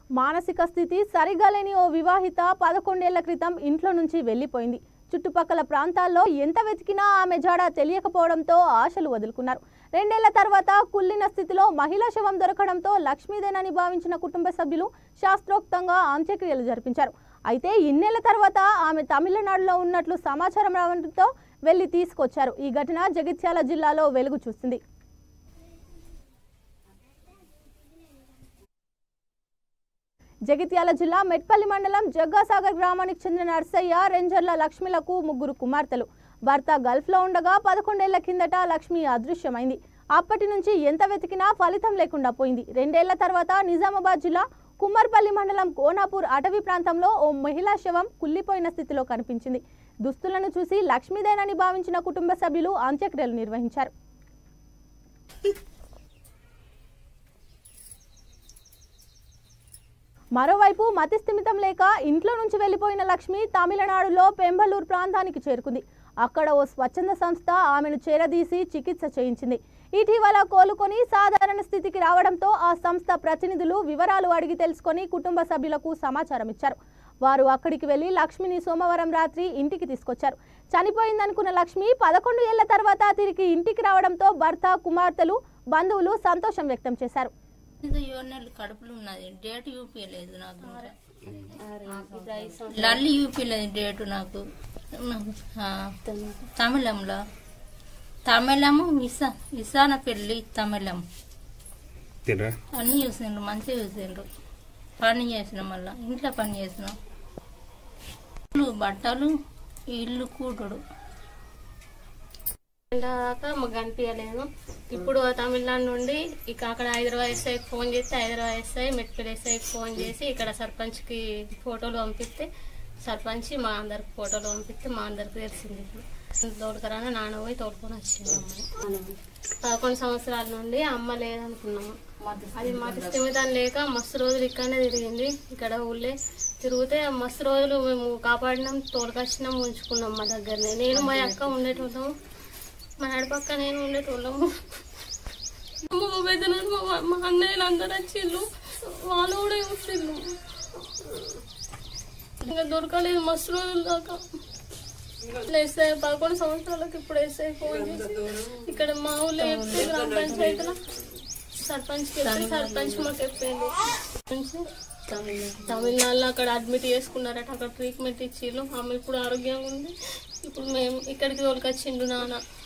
మానసిక స్థితి సరిగా లేని ఓ వివాహిత పదకొండేళ్ల క్రితం ఇంట్లో నుంచి వెళ్లిపోయింది చుట్టుపక్కల ప్రాంతాల్లో ఎంత వెతికినా ఆమె జాడ తెలియకపోవడంతో ఆశలు వదులుకున్నారు రెండేళ్ల తర్వాత కుళ్ళిన స్థితిలో మహిళా శవం దొరకడంతో లక్ష్మీదేనని భావించిన కుటుంబ సభ్యులు శాస్త్రోక్తంగా అంత్యక్రియలు జరిపించారు అయితే ఇన్నేళ్ల తర్వాత ఆమె తమిళనాడులో ఉన్నట్లు సమాచారం రావడంతో వెళ్లి తీసుకొచ్చారు ఈ ఘటన జగిత్యాల జిల్లాలో వెలుగు చూసింది జగిత్యాల జిల్లా మెట్పల్లి మండలం జగ్గాసాగర్ గ్రామానికి చెందిన నర్సయ్య రెంజర్ల లక్ష్మిలకు ముగ్గురు కుమార్తెలు భర్త గల్ఫ్లో ఉండగా పదకొండేళ్ల కిందట లక్ష్మి అదృశ్యమైంది అప్పటి నుంచి ఎంత వెతికినా ఫలితం లేకుండా పోయింది రెండేళ్ల తర్వాత నిజామాబాద్ జిల్లా కుమ్మర్పల్లి మండలం కోనాపూర్ అటవీ ప్రాంతంలో ఓ మహిళా శవం కుళ్ళిపోయిన స్థితిలో కనిపించింది దుస్తులను చూసి లక్ష్మీదేనని భావించిన కుటుంబ సభ్యులు అంత్యక్రియలు నిర్వహించారు మరోవైపు మతిస్థిమితం లేక ఇంట్లో నుంచి వెళ్లిపోయిన లక్ష్మి తమిళనాడులో పెంబలూరు ప్రాంతానికి చేరుకుంది అక్కడ ఓ స్వచ్ఛంద సంస్థ ఆమెను చేరదీసి చికిత్స చేయించింది ఇటీవల కోలుకొని సాధారణ స్థితికి రావడంతో ఆ సంస్థ ప్రతినిధులు వివరాలు అడిగి తెలుసుకొని కుటుంబ సభ్యులకు సమాచారం ఇచ్చారు వారు అక్కడికి వెళ్లి లక్ష్మిని సోమవారం రాత్రి ఇంటికి తీసుకొచ్చారు చనిపోయిందనుకున్న లక్ష్మి పదకొండు ఏళ్ల తర్వాత తిరిగి ఇంటికి రావడంతో భర్త కుమార్తెలు బంధువులు సంతోషం వ్యక్తం చేశారు ఇది ఏడు నెలలు కడుపులో ఉన్నది డేట్ చూపించలేదు నాకు లల్లి చూపించలేదు డేటు నాకు ఆ, తమిళంలో తమిళము విసా విసాన పెళ్ళి తమిళం తినరా అన్ని చూసిండ్రు మంచిగా చూసిండ్రు పని చేసిన మళ్ళా ఇంట్లో పని చేసిన ఇల్లు, బట్టలు ఇల్లు కూటుడు దాకా మాకు కనిపించలేదు ఇప్పుడు తమిళనాడు నుండి ఇక అక్కడ హైదరాబాద్ ఎస్ఐకి ఫోన్ చేస్తే హైదరాబాద్ ఎస్ఐ మెట్పల్లి ఎస్ఐకి ఫోన్ చేసి ఇక్కడ సర్పంచ్కి ఫోటోలు పంపిస్తే సర్పంచ్ మా అందరికి ఫోటోలు పంపిస్తే మా అందరికి తెలిసింది ఇప్పుడు తోడుకరాని నాన్న పోయి తోడుకొని వచ్చింది అమ్మాయి పదకొండు సంవత్సరాల నుండి అమ్మ లేదనుకున్నాము అది మాకు స్థిమితం లేక మస్తు రోజులు ఇక్కడనే తిరిగింది ఇక్కడ ఊళ్ళే తిరిగితే మస్తు రోజులు మేము కాపాడినాం తోలుకొచ్చినాం ఉంచుకున్నాం మా దగ్గరనే నేను మా అక్క ఉండేటోళ్ళం మా నడిపక్క నేను ఉండేటోళ్ళము మా పెద్దనాన్న మా మా అన్నయ్యలు అందరు వచ్చిళ్ళు వాళ్ళు కూడా చూసిళ్ళు ఇంకా దొరకలేదు మస్తు రోజుల దాకా ఎస్ఐ పదకొండు సంవత్సరాలకు ఇప్పుడు ఎస్ఐ ఫోన్ చేసి ఇక్కడ మా ఊళ్ళో చెప్తే గ్రామ పంచాయతీలో సర్పంచ్ సర్పంచ్ మాకు చెప్పింది నుంచి తమిళనాడులో అక్కడ అడ్మిట్ చేసుకున్నారట అక్కడ ట్రీట్మెంట్ ఇచ్చిళ్ళు ఆమె ఇప్పుడు ఆరోగ్యంగా ఉంది ఇప్పుడు మేము ఇక్కడికి తోలుకొచ్చిండు నాన్న